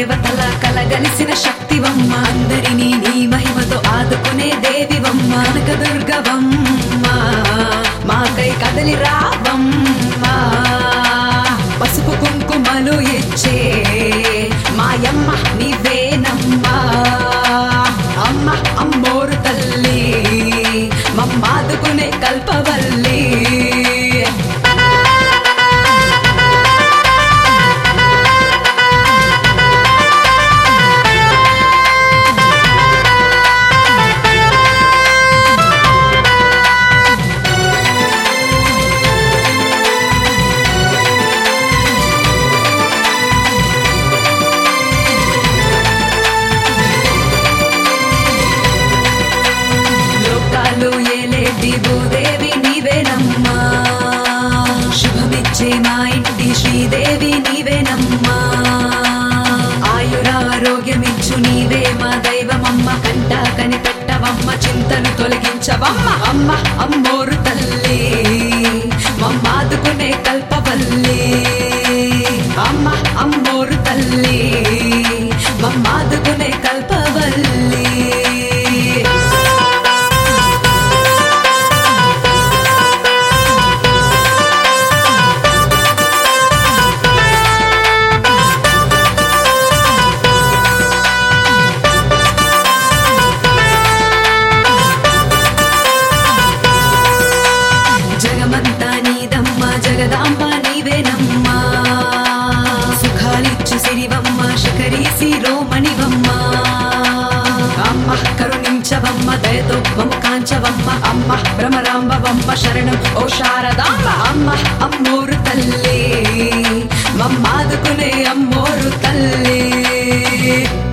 దేవతల కలగలిసిన శక్తివమ్మ అందరినీ నీ మహిమతో ఆదుకునే దేవివమ్మ కనకదుర్గవమ్మ మాకై కదలి రావమ్మ పసుపు కుంకుమలు ఇచ్చే మాయమ్మ నీవేనమ్మా అమ్మ అమ్మోరు తల్లి మమ్మాదుకునే కల్పవల్లి లోకాలు ఏలేటి భూదేవి నీవేనమ్మా శుభమిచ్చే మా ఇంటి శ్రీదేవి నీవేనమ్మా ఆయురారోగ్యమిచ్చు నీవే మా దైవమమ్మ కంట కనిపెట్టవమ్మ చింతను తొలగించవమ్మ అమ్మ అమ్మోరు తల్లి మమ్మాదుకునే కల్పవల్లి అమ్మ అమ్మోరు తల్లి మమ్మాదుకునే కల్పవల్లి జగమంతా నీదమ్మ జగదాంబ నీవేనమ్మా సుఖాలిచ్చు సిరివమ్మ శిఖరి శిరోమణివమ్మ అమ్మ కరుణించవమ్మ దయతో మమ్మ కాంచవమ్మ అమ్మ భ్రమరాంబవమ్మ శరణం ఓ శారదాంబ అమ్మ అమ్మోరు తల్లి మమ్మాదుకునే అమ్మోరు తల్లి